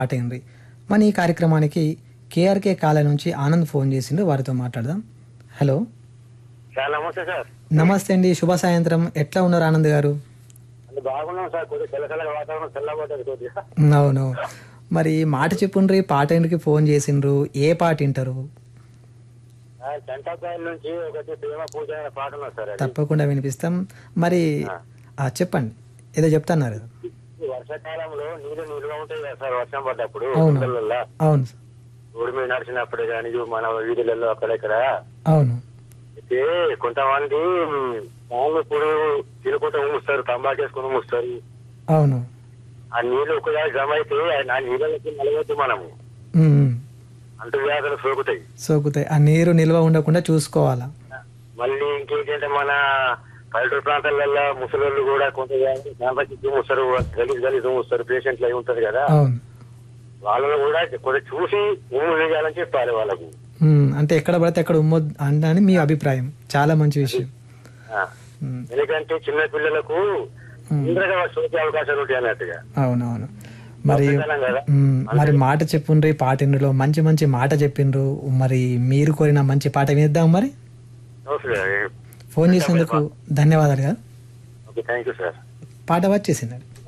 అటైంది మన ఈ కార్యక్రమానికి కేఆర్కే కాలే నుంచి ఆనంద్ ఫోన్ చేసిండు వారితో మాట్లాడదాం హలో సార్ నమస్తే సార్ నమస్తే అండి శుభ సాయంత్రం ఎట్లా ఉన్నారు ఆనంద్ గారు అంటే బాగున్నాం సార్ కొద్దిగా చల్లచల్లగా వాతావరణం చల్లబడ్డది కొద్దిగా అవును మరి మాట చెప్పుండ్రి పాట ఇంటికి ఫోన్ చేసిండ్రు ఏ పాట వింటారు ఆ, చంటాకాయల నుంచి ఒకటి ప్రేమ పూజ అనే పాట ఉన్నది సార్ అది తప్పకుండా వినిపిస్తాం మరి ఆ, చెప్పండి ఏదో చెప్తున్నారు ఈ వర్షాకాలంలో నీళ్ళు నిల్వ ఉంటాయి కదా సార్ వర్షం పడ్డప్పుడు అవును. ఊళ్ళల్లో అవును సార్. రోడ్డు మీద నడిచినప్పుడు కానీ మన వీధులలో అక్కడెక్కడ అవును అయితే కొంతమంది మామూలు ఇప్పుడు తినుకుంటూ ఊముస్తారు తంబాకేసుకుని ఊముస్తారు అవును ఆ నీళ్లు ఒకసారి జమ అయితే ఆ నీళ్ళకి నలవద్దు మనము ఉమ్, ఉమ్. అంటు వ్యాధులు సోకుతాయి సోకుతాయి ఆ నీరు నిల్వ ఉండకుండా చూసుకోవాలా మళ్ళీ ఇంకేంటంటే మన పల్లెటూరు ప్రాంతాలలో ముసలోళ్ళు కూడా కొంత శాంతకి ముస్తారు గలీజ్ గలీజ్ ముస్తారు పేషెంట్లు అయి ఉంటది కదా అవును వాళ్ళని కూడా కొంచెం చూసి ఉమ్ము వేయాలని చెప్పాలి వాళ్ళకు ఉమ్, అంటే ఎక్కడ పడితే అక్కడ ఉమ్మొద్దు అని మీ అభిప్రాయం చాలా మంచి విషయం ఆ. ఉమ్, ఎందుకంటే చిన్న పిల్లలకు తొందరగా సోకే అవకాశాలు ఉంటాయి అన్నట్టుగా అవునవును మరి వర్షాకాలం కదా ఉమ్, మరి మాట చెప్పుండ్రి పాటిండ్రులో మంచి మంచి మాట చెప్పిండ్రు మరి మీరు కోరిన మంచి పాట వినిద్దాం మరి ఓకే ఫోన్ చేసినందుకు ధన్యవాదాలు కదా ఓకే థ్యాంక్ యూ సార్ పాట వచ్చేసిందండి